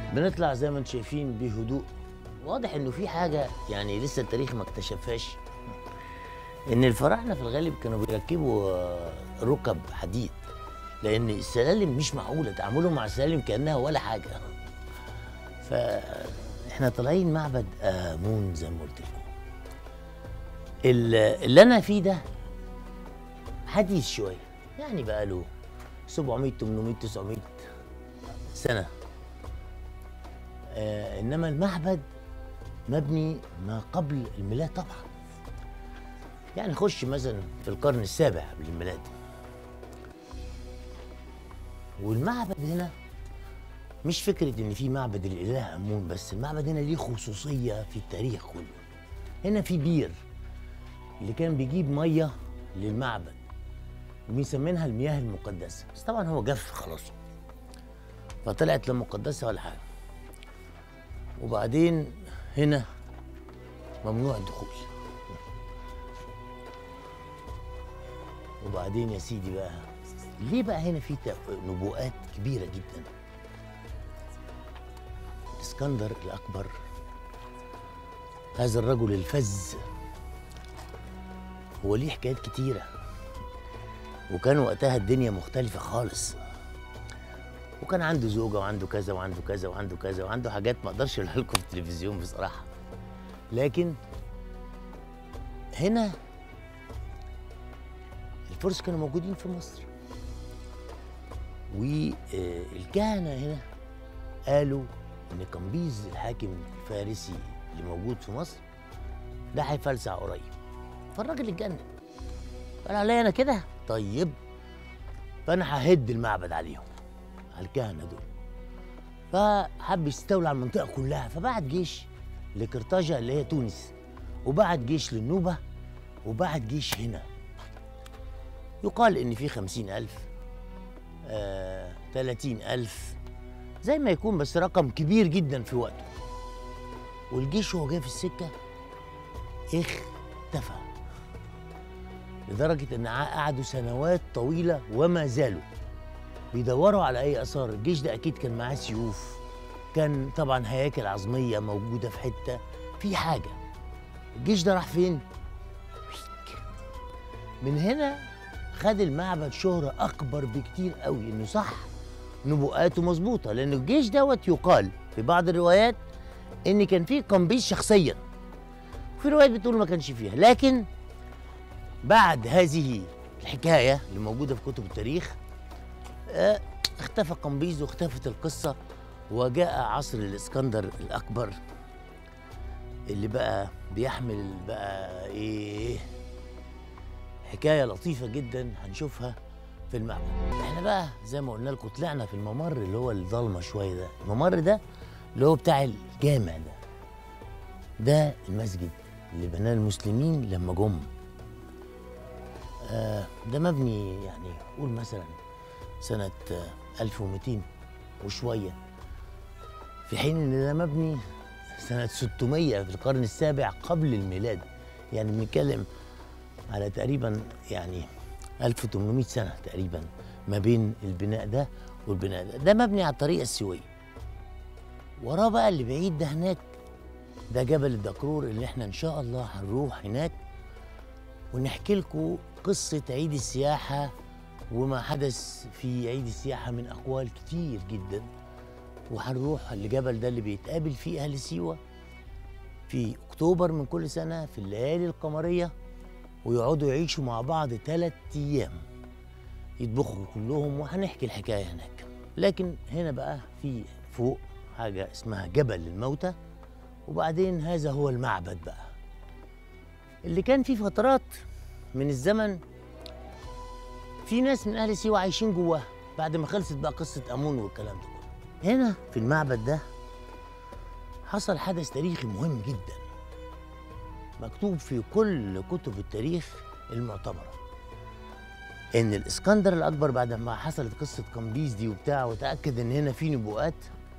بنطلع زي ما انتم شايفين بهدوء واضح انه في حاجه يعني لسه التاريخ ما اكتشفهاش ان الفراعنه في الغالب كانوا بيركبوا آه، ركب حديد لان السلالم مش معقوله تعاملهم مع السلالم كانها ولا حاجه فاحنا طالعين معبد امون زي ما قلت لكم ال- اللي انا فيه ده حديث شويه يعني بقى له 700 800 900 سنه آه انما المعبد مبني ما قبل الميلاد طبعا يعني خش مثلا في القرن السابع قبل الميلاد والمعبد هنا مش فكرة إن في معبد الإله أمون بس المعبد هنا ليه خصوصية في التاريخ كله هنا في بير اللي كان بيجيب مية للمعبد وبيسمينها المياه المقدسة بس طبعا هو جف خلاص فطلعت لا مقدسة ولا حاجة وبعدين هنا ممنوع الدخول وبعدين يا سيدي بقى ليه بقى هنا في ت- نبوءات كبيرة جدا الاسكندر الأكبر هذا الرجل الفز هو ليه حكايات كتيرة وكان وقتها الدنيا مختلفة خالص وكان عنده زوجة وعنده كذا وعنده كذا وعنده كذا وعنده حاجات ما اقدرش اقولها لكم في التلفزيون بصراحة لكن هنا الفرس كانوا موجودين في مصر والكهنة هنا قالوا ان قمبيز الحاكم الفارسي اللي موجود في مصر ده هيفلسع قريب فالراجل اتجنن قال عليا انا كده طيب فانا ههد المعبد عليهم على الكهنه دول فحب يستولى على المنطقه كلها فبعت جيش لقرطاجه اللي هي تونس وبعت جيش للنوبه وبعت جيش هنا يقال ان في خمسين الف آه، تلاتين الف زي ما يكون بس رقم كبير جدا في وقته والجيش وهو جاي في السكه اختفى لدرجه ان ع- قعدوا سنوات طويله وما زالوا بيدوروا على اي اثار الجيش ده اكيد كان معاه سيوف كان طبعا هياكل عظميه موجوده في حته في حاجه الجيش ده راح فين من هنا خد المعبد شهرة أكبر بكتير قوي إنه صح نبوءاته مظبوطة لأن الجيش دوت يقال في بعض الروايات إن كان فيه قمبيز شخصيا في روايات بتقول ما كانش فيها لكن بعد هذه الحكاية اللي موجودة في كتب التاريخ آه، اختفى قمبيز واختفت القصة وجاء عصر الإسكندر الأكبر اللي بقى بيحمل بقى إيه حكايه لطيفه جدا هنشوفها في المعبد احنا بقى زي ما قلنا لكم طلعنا في الممر اللي هو الضلمه شويه ده الممر ده اللي هو بتاع الجامع ده ده المسجد اللي بناه المسلمين لما جم آه ده مبني يعني قول مثلا سنة آه 1200 وشوية في حين إن ده مبني سنة 600 في القرن السابع قبل الميلاد يعني بنتكلم على تقريبا يعني 1800 سنة تقريبا ما بين البناء ده والبناء ده ده مبني على الطريقة السوية وراه بقى اللي بعيد ده هناك ده جبل الدكرور اللي احنا ان شاء الله هنروح هناك ونحكي لكم قصة عيد السياحة وما حدث في عيد السياحة من أقوال كتير جدا وهنروح الجبل ده اللي بيتقابل فيه أهل سيوة في أكتوبر من كل سنة في الليالي القمرية ويقعدوا يعيشوا مع بعض ثلاث أيام يطبخوا كلهم وهنحكي الحكاية هناك لكن هنا بقى في فوق حاجة اسمها جبل الموتى وبعدين هذا هو المعبد بقى اللي كان فيه فترات من الزمن في ناس من اهل سيوه عايشين جواه بعد ما خلصت بقى قصه امون والكلام ده كله هنا في المعبد ده حصل حدث تاريخي مهم جدا مكتوب في كل كتب التاريخ المعتبره ان الاسكندر الاكبر بعد ما حصلت قصه قمبيز دي وبتاع وتاكد ان هنا في نبوءات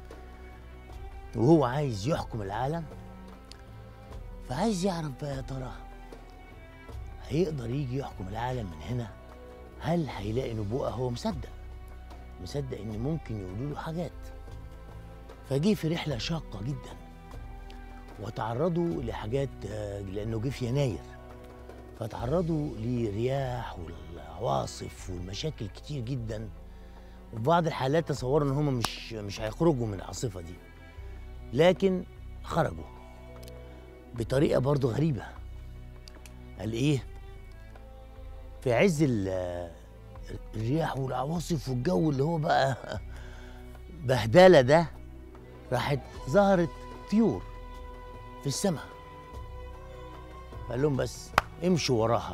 وهو عايز يحكم العالم فعايز يعرف بقى يا ترى هيقدر يجي يحكم العالم من هنا هل هيلاقي نبوءة هو مصدق مصدق ان ممكن يقولوا له حاجات فجه في رحله شاقه جدا وتعرضوا لحاجات آه، لانه جه في يناير فتعرضوا لرياح والعواصف والمشاكل كتير جدا وفي بعض الحالات تصوروا ان هم مش مش هيخرجوا من العاصفه دي لكن خرجوا بطريقه برضو غريبه قال ايه في عز ال- الرياح والعواصف والجو اللي هو بقى بهدله ده راحت ظهرت طيور في السماء قال لهم بس امشوا وراها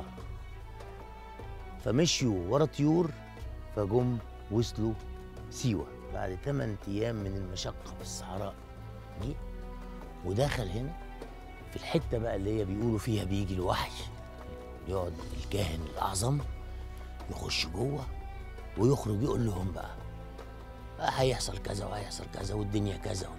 فمشيوا ورا طيور فجم وصلوا سيوة بعد 8 أيام من المشقة في الصحراء جه ودخل هنا في الحتة بقى اللي هي بيقولوا فيها بيجي الوحي يقعد الكاهن الأعظم يخش جوه ويخرج يقول لهم بقى آه هيحصل كذا وهيحصل كذا والدنيا كذا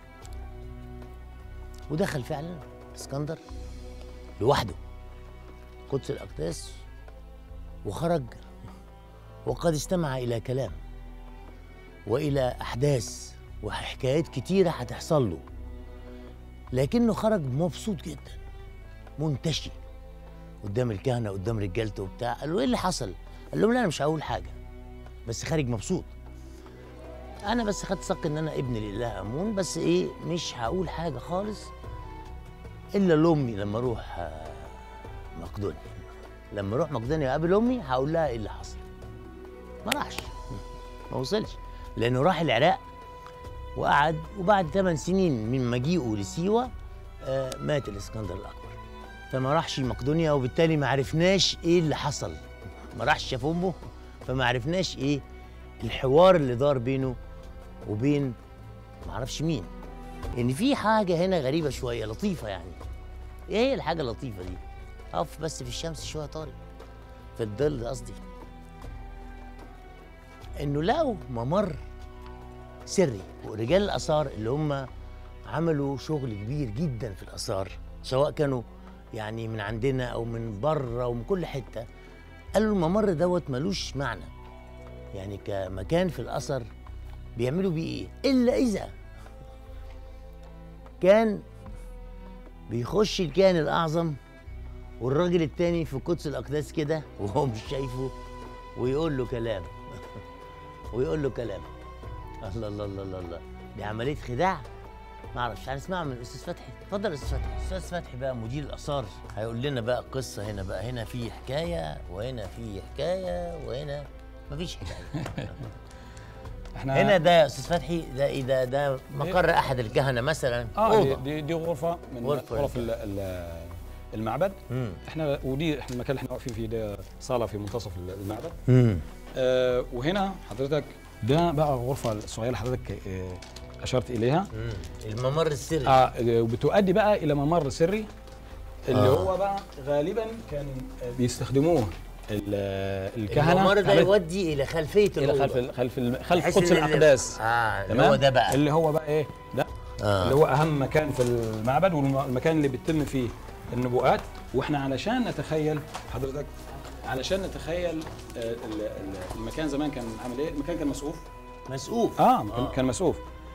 ودخل فعلا اسكندر لوحده قدس الأقداس وخرج وقد استمع إلى كلام وإلى أحداث وحكايات كتيرة هتحصل له لكنه خرج مبسوط جدا منتشي قدام الكهنة قدام رجالته وبتاع قال له إيه اللي حصل؟ قال لهم لا أنا مش هقول حاجة بس خارج مبسوط أنا بس خدت صك إن أنا ابن الإله أمون بس إيه مش هقول حاجة خالص إلا لأمي لما أروح آه، مقدونيا لما أروح مقدونيا أقابل أمي هقول لها إيه اللي حصل ما راحش ما وصلش لانه راح العراق وقعد وبعد ثمان سنين من مجيئه لسيوه آه، مات الاسكندر الاكبر فما راحش مقدونيا وبالتالي ما عرفناش ايه اللي حصل ما راحش شاف امه فما عرفناش ايه الحوار اللي دار بينه وبين ما اعرفش مين ان في حاجه هنا غريبه شويه لطيفه يعني ايه هي الحاجه اللطيفه دي اقف بس في الشمس شويه طارق في الظل قصدي انه لقوا ممر سري ورجال الاثار اللي هم عملوا شغل كبير جدا في الاثار سواء كانوا يعني من عندنا او من بره ومن كل حته قالوا الممر دوت ملوش معنى يعني كمكان في الاثر بيعملوا بيه ايه الا اذا كان بيخش الكاهن الاعظم والراجل التاني في قدس الاقداس كده وهو مش شايفه ويقول له كلام ويقول له كلام الله الله الله الله الله دي عمليه خداع ما اعرفش هنسمعها من الاستاذ فتحي اتفضل يا استاذ فتحي استاذ فتحي بقى مدير الاثار هيقول لنا بقى قصه هنا بقى هنا في حكايه وهنا في حكايه وهنا مفيش حكايه احنا هنا ده يا استاذ فتحي ده ايه ده ده مقر احد الكهنه مثلا اه دي, اوضه دي, دي غرفه من غرفة غرف ال- ال- المعبد مم. احنا ودي احنا المكان اللي احنا واقفين فيه ده صاله في منتصف المعبد امم آه وهنا حضرتك ده بقى الغرفه الصغيره اللي حضرتك آه اشرت اليها الممر السري اه وبتؤدي بقى الى ممر سري اللي آه. هو بقى غالبا كان بيستخدموه ال- الكهنه الممر ده على- يودي الى خلفيه الى الأوضة. خلف ال- خلف ال- خلف بحيث قدس إن اللي- الاقداس اه اللي تمام هو ده بقى اللي هو بقى ايه ده آه. اللي هو اهم مكان في المعبد والمكان اللي بيتم فيه النبوءات واحنا علشان نتخيل حضرتك علشان نتخيل آه، ال- ال- المكان زمان كان عامل ايه المكان كان مسقوف مسقوف اه, كان- كان مسقوف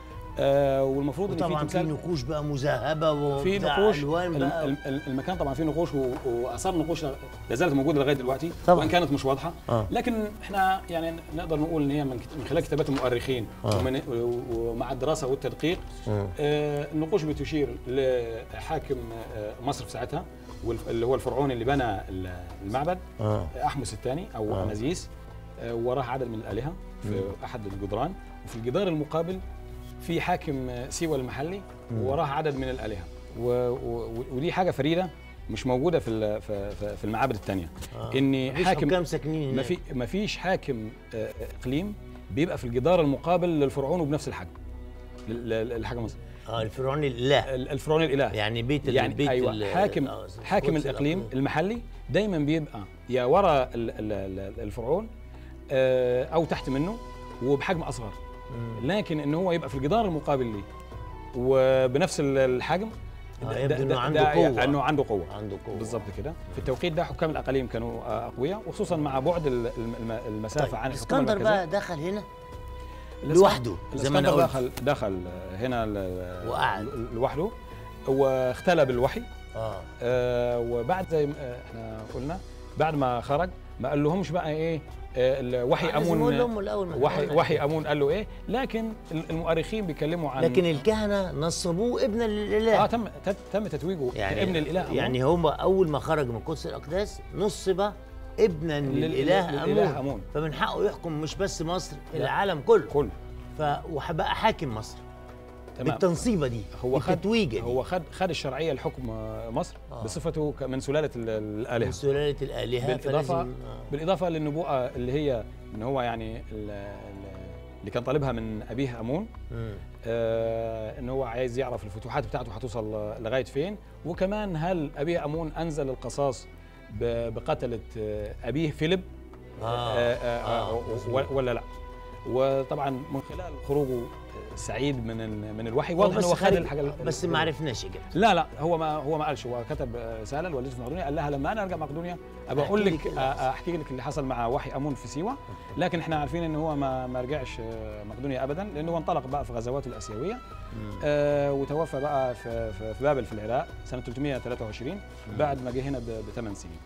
آه والمفروض ان في طبعا في تمثال نقوش بقى مذهبه في وبتاع نقوش الوان ال- بقى ال- ال- المكان طبعا فيه نقوش و- واثار نقوش لا زالت موجوده لغايه دلوقتي طبعاً. وان كانت مش واضحه آه. لكن احنا يعني نقدر نقول ان هي من كت- من خلال كتابات المؤرخين آه. ومن و- ومع الدراسه والتدقيق مم. آه النقوش بتشير لحاكم آه مصر في ساعتها والف- اللي هو الفرعون اللي بنى ال- المعبد اه احمس الثاني او آه. امازيس آه وراه عدد من الالهه في احد الجدران وفي الجدار المقابل في حاكم آه، سيوة المحلي ووراه عدد من الالهه و و ودي حاجه فريده مش موجوده في ال- في في- في المعابد الثانيه آه. ان مفيش حاكم حكام ساكنين ما هناك. في ما فيش حاكم آه، اقليم بيبقى في الجدار المقابل للفرعون وبنفس الحجم لل- لل- الحاجه مصر اه الفرعوني لا ال- الفرعون الاله يعني بيت ال- يعني بيت ايوه ال- حاكم آه، حاكم قدس الاقليم الأقليم. المحلي دايما بيبقى يا ورا ال- ال- ال- الفرعون آه، او تحت منه وبحجم اصغر مم. لكن ان هو يبقى في الجدار المقابل ليه وبنفس ال- الحجم آه، ده- يبدو ده- إنه ده- عنده ده قوة. انه عنده قوه عنده قوه بالظبط كده في التوقيت ده حكام الاقاليم كانوا آه، اقوياء وخصوصا مع بعد ال- الم- الم- المسافه طيب عن الحكومه اسكندر المركزيه بقى دخل هنا لوحده زي ما انا الاسكندر قلت دخل دخل هنا ال- وقعد. لوحده واختلى بالوحي اه آه وبعد زي ما آه، احنا قلنا بعد ما خرج ما قال لهمش بقى ايه آه الوحي لازم نقول امون لامه الاول ما وحي قلنا. وحي امون قال له ايه لكن المؤرخين بيتكلموا عن لكن الكهنه نصبوه ابنا اه للاله تم تم- تم تتويجه يعني ابن الاله أمون. يعني هم اول ما خرج من قدس الاقداس نصب ابنا للاله للإله امون امون فمن حقه يحكم مش بس مصر العالم كله كل ف وبقى حاكم مصر تمام بالتنصيبه دي هو خد التتويجه دي هو خد خد الشرعيه لحكم آه، مصر آه. بصفته ك- من سلاله ال- من الالهه سلاله الالهه بالإضافة- فلازم آه. بالاضافه للنبوءه اللي هي ان هو يعني ال- ال- اللي كان طالبها من ابيه امون مم. آه ان هو عايز يعرف الفتوحات بتاعته هتوصل لغايه فين وكمان هل ابيه امون انزل القصاص ب- بقتله آه، ابيه فيليب آه. آه آه آه. آه و- ولا لا وطبعا من خلال خروجه سعيد من ال- من الوحي هو واضح ان بس هو خد خارج- الحاجه ال- بس ما عرفناش اجابته لا لا هو ما هو ما قالش هو كتب رساله لوالدته في مقدونيا قال لها لما انا ارجع مقدونيا ابى أحكي اقول لك لك اللي آه، حصل. احكي لك اللي حصل مع وحي امون في سيوه لكن احنا عارفين ان هو ما ما رجعش آه، مقدونيا ابدا لانه هو انطلق بقى في غزواته الاسيويه مم. آه وتوفى بقى في في في بابل في العراق سنه 323 بعد ما جه هنا بثمان سنين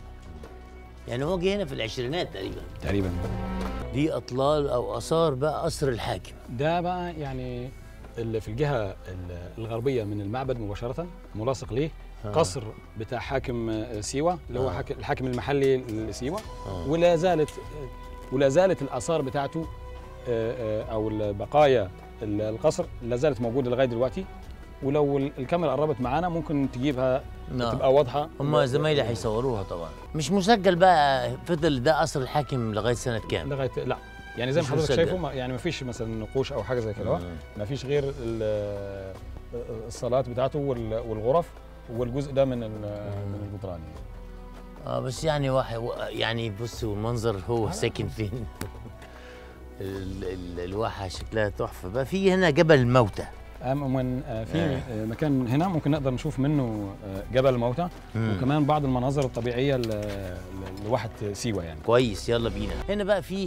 يعني هو جه هنا في العشرينات تقريبا تقريبا دي اطلال او اثار بقى قصر الحاكم ده بقى يعني اللي في الجهه ال- الغربيه من المعبد مباشره ملاصق ليه آه. قصر بتاع حاكم آه، سيوه اللي هو آه. حاك- الحاكم المحلي لسيوه آه. ولا زالت ولا زالت الاثار بتاعته آه، آه، او البقايا ال- القصر لا زالت موجوده لغايه دلوقتي ولو ال- الكاميرا قربت معانا ممكن تجيبها نعم. تبقى واضحه هم زمايلي هيصوروها طبعا مش مسجل بقى فضل ده قصر الحاكم لغايه سنه كام لغايه لا يعني زي ما مش حضرتك مسجل. شايفه ما- يعني ما فيش مثلا نقوش او حاجه زي كده مم. ما فيش غير ال- الصالات بتاعته وال- والغرف والجزء ده من ال- من الجدران يعني. اه بس يعني واحد يعني بصوا المنظر هو ساكن فين ال- ال- الواحه شكلها تحفه بقى في هنا جبل الموتى عموما آه، في آه. آه، مكان هنا ممكن نقدر نشوف منه آه، جبل الموتى مم. وكمان بعض المناظر الطبيعيه ل- ل- لواحد سيوه يعني كويس يلا بينا هنا بقى في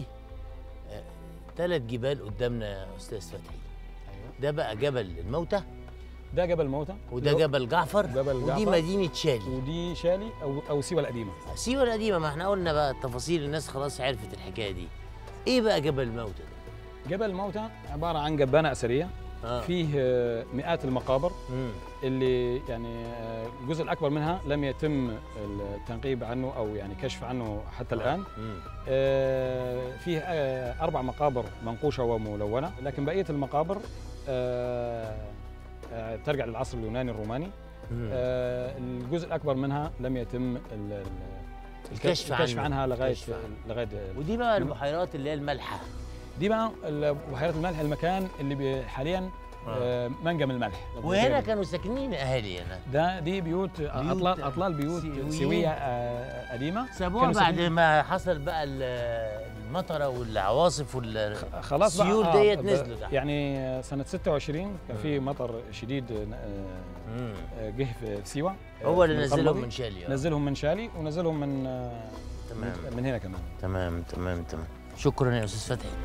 ثلاث جبال قدامنا يا استاذ فتحي ده بقى جبل الموتى ده جبل الموتى وده اللي هو- جبل جعفر جبل ودي جعفر. مدينه شالي ودي شالي او او سيوه القديمه سيوه القديمه ما احنا قلنا بقى التفاصيل الناس خلاص عرفت الحكايه دي ايه بقى جبل الموتى ده جبل الموتى عباره عن جبانه اثريه آه. فيه آه، مئات المقابر مم. اللي يعني آه، الجزء الاكبر منها لم يتم التنقيب عنه او يعني كشف عنه حتى الان مم. آه، فيه آه، اربع مقابر منقوشه وملونه لكن بقيه المقابر آه، آه، ترجع للعصر اليوناني الروماني مم. آه، الجزء الاكبر منها لم يتم ال- ال- الكشف الكشف عنه. عنها لغايه الكشف عنه. لغايه ودي بقى البحيرات اللي هي المالحه دي بقى ال- بحيره الملح المكان اللي بي- حاليا آه، منجم الملح وهنا كانوا ساكنين اهالي هنا ده دي بيوت, اطلال اطلال بيوت سيوية. سويه آه، قديمه سابوها كانوا بعد ساكنين- ما حصل بقى ال- المطره والعواصف وال خلاص بقى السيول آه، ديت ب- نزلوا تحت. يعني آه، سنه 26 كان في مطر شديد آه، مم. آه، جه في سيوه آه، هو اللي في نزلهم القرمضي. من شالي آه. نزلهم من شالي ونزلهم من آه، تمام من هنا كمان تمام تمام تمام شكرا يا استاذ فتحي